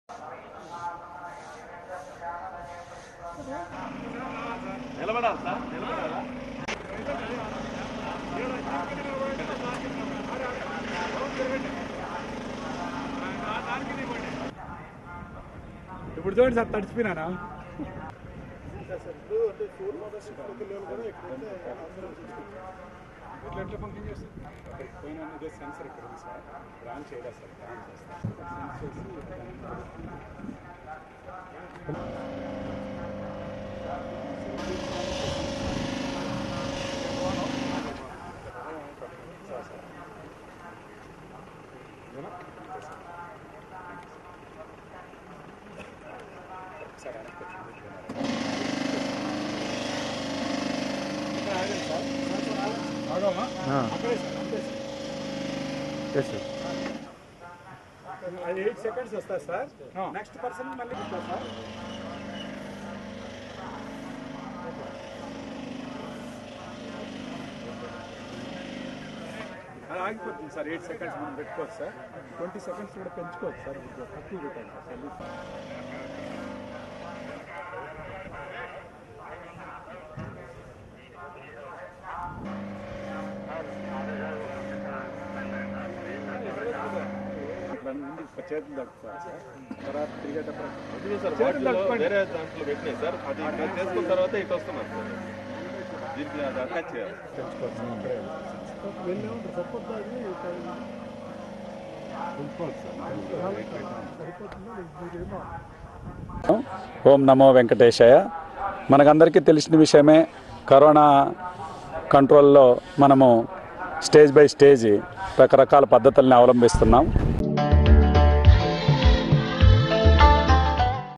నిలబడాలి సార్ నిలబడాలా ఇప్పుడు చూడండి సార్ తడిచిపోయినానా ఎట్లా ఎట్లా ఫంక్షన్ చేస్తుంది అక్కడ పోయిన ఇదే సెన్సర్ ఇక్కడ ఉంది సార్ రాన్ చేయలేదు సార్ రాన్ చేస్తాం సెన్స్ చేసి సార్ వెనక్కి వచ్చింది ఇక్కడ ఆగండి సార్ సార్, సార్, ఆగండి. ఆగామా అక్కడే సార్ అంతే సార్ అది ఎయిట్ సెకండ్స్ వస్తుంది సార్ నెక్స్ట్ పర్సన్ మళ్ళీ వస్తుంది సార్ అది ఆగిపోతుంది సార్ ఎయిట్ సెకండ్స్ మనం పెట్టుకోవచ్చు సార్ ట్వంటీ సెకండ్స్ కూడా పెంచుకోవచ్చు సార్ ఇప్పుడు తక్కువ పెట్టండి సార్ సర్వీస్ ఇక్కడ నుండి చేతులు తగ్గుతారు సార్ తర్వాత తిరిగేటప్పుడు అది సార్ చేతులు బాటిల్లో తడుపుకోండి. వేరే దాంట్లో పెట్టినాయి సార్ అది ఇక్కడ చేసుకున్న తర్వాత ఇటు వస్తున్నాను సార్ దీనికి అది అటాచ్ చేయాలి పెంచుకోవచ్చు సార్ ఇక్కడే వెళ్ళే ఉంటుంది సరిపోతుంది ఓం నమో వెంకటేశాయ మనకందరికీ తెలిసిన విషయమే కరోనా కంట్రోల్లో మనము స్టేజ్ బై స్టేజ్ రకరకాల పద్ధతుల్ని అవలంబిస్తున్నాం